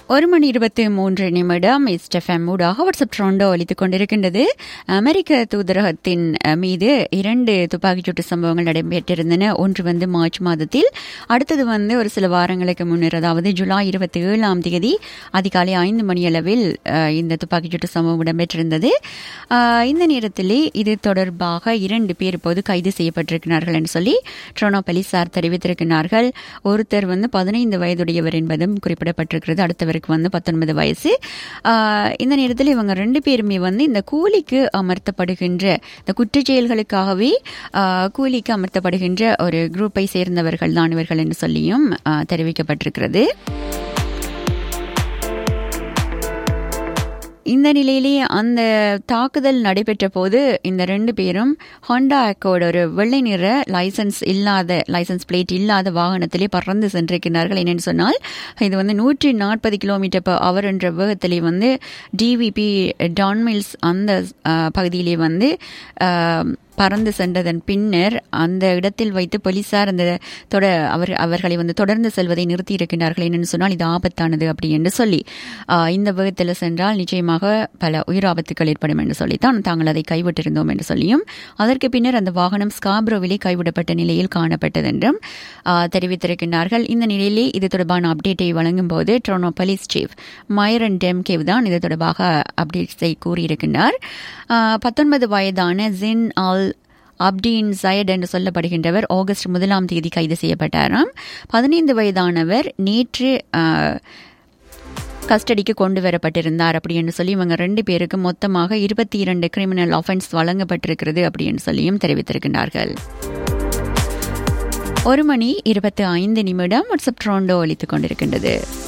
ஒரு மணி இருபத்தி மூன்று நிமிடம் இஸ்டெஃப்எம் ஊடாக வாட்ஸ்அப் ட்ரோண்டோ அளித்துக் கொண்டிருக்கின்றது அமெரிக்க தூதரகத்தின் அஹ், மீது இரண்டு துப்பாக்கிச்சூட்டு சம்பவங்கள் நடைபெற்றிருந்தன ஒன்று வந்து மார்ச் மாதத்தில் அடுத்தது வந்து ஒரு சில வாரங்களுக்கு முன்னர் அதாவது ஜூலை இருபத்தி ஏழாம் தேதி அதிகாலை ஐந்து மணியளவில் அஹ், இந்த துப்பாக்கிச்சூட்டு சம்பவம் இடம்பெற்றிருந்தது அஹ், இந்த நேரத்திலே இது தொடர்பாக இரண்டு பேர் இப்போது கைது செய்யப்பட்டிருக்கிறார்கள் என்று சொல்லி ட்ரோனோ போலீசார் தெரிவித்திருக்கிறார்கள் ஒருத்தர் வந்து பதினைந்து வயதுடையவர் என்பதும் குறிப்பிடப்பட்டிருக்கிறது அடுத்தவருக்கு வந்து பத்தொன்பது வயசு ஆஹ் இந்த நேரத்தில் இவங்க ரெண்டு பேருமே வந்து இந்த கூலிக்கு அமர்த்தப்படுகின்ற இந்த குற்றச் செயல்களுக்காகவே ஆஹ் கூலிக்கு அமர்த்தப்படுகின்ற ஒரு குரூப்பை சேர்ந்தவர்கள் தான் இவர்கள் என்று சொல்லியும் ஆஹ் தெரிவிக்கப்பட்டிருக்கிறது இந்த நிலையிலேயே அந்த தாக்குதல் நடைபெற்ற போது இந்த ரெண்டு பேரும் ஹோண்டா அக்கோட ஒரு வெள்ளை நிற லைசன்ஸ் இல்லாத லைசன்ஸ் பிளேட் இல்லாத வாகனத்திலே பறந்து சென்றிருக்கிறார்கள் என்னன்னு சொன்னால் இது வந்து நூற்றி நாற்பது கிலோமீட்டர் பர் அவர் என்ற வேகத்திலே வந்து டிவிபி டான்மில்ஸ் அந்த அஹ், பகுதியிலே வந்து அஹ், பறந்து சென்றதன் பின்னர் அந்த இடத்தில் வைத்து போலீசார் அந்த தொட அவர் அவர்களை வந்து தொடர்ந்து செல்வதை நிறுத்தி இருக்கின்றார்கள் என்னன்னு சொன்னால் இது ஆபத்தானது அப்படி என்று சொல்லி ஆஹ், இந்த வேகத்தில் சென்றால் நிச்சயமாக பல உயிராபத்துக்கள் ஏற்படும் என்று சொல்லித்தான் தாங்கள் அதை கைவிட்டிருந்தோம் என்று சொல்லியும் அதற்கு பின்னர் அந்த வாகனம் ஸ்காப்ரோவிலே கைவிடப்பட்ட நிலையில் காணப்பட்டது என்றும் ஆஹ், தெரிவித்திருக்கின்றார்கள் இந்த நிலையிலே இது தொடர்பான அப்டேட்டை வழங்கும் போது ட்ரோனோ போலீஸ் சீஃப் மைரன் டெம்கேவ் தான் இது தொடர்பாக அப்டேட்ஸை கூறியிருக்கின்றார் ஆஹ், பத்தொன்பது வயதான ஜின் ஆல் அப்டீன் சயட் என்று சொல்லப்படுகின்றவர் ஆகஸ்ட் முதலாம் தேதி கைது செய்யப்பட்டாராம் பதினைந்து வயதானவர் நேற்று ஆஹ், கஸ்டடிக்கு கொண்டு வரப்பட்டிருந்தார் அப்படின்னு சொல்லி இவங்க ரெண்டு பேருக்கு மொத்தமாக இருபத்தி இரண்டு கிரிமினல் ஆஃபென்ஸ் வழங்கப்பட்டிருக்கிறது அப்படின்னு சொல்லியும் தெரிவித்திருக்கின்றார்கள் ஒரு மணி இருபத்தி ஐந்து நிமிடம் வாட்ஸ்அப் ட்ரோண்டோ ஒலித்துக் கொண்டிருக்கின்றது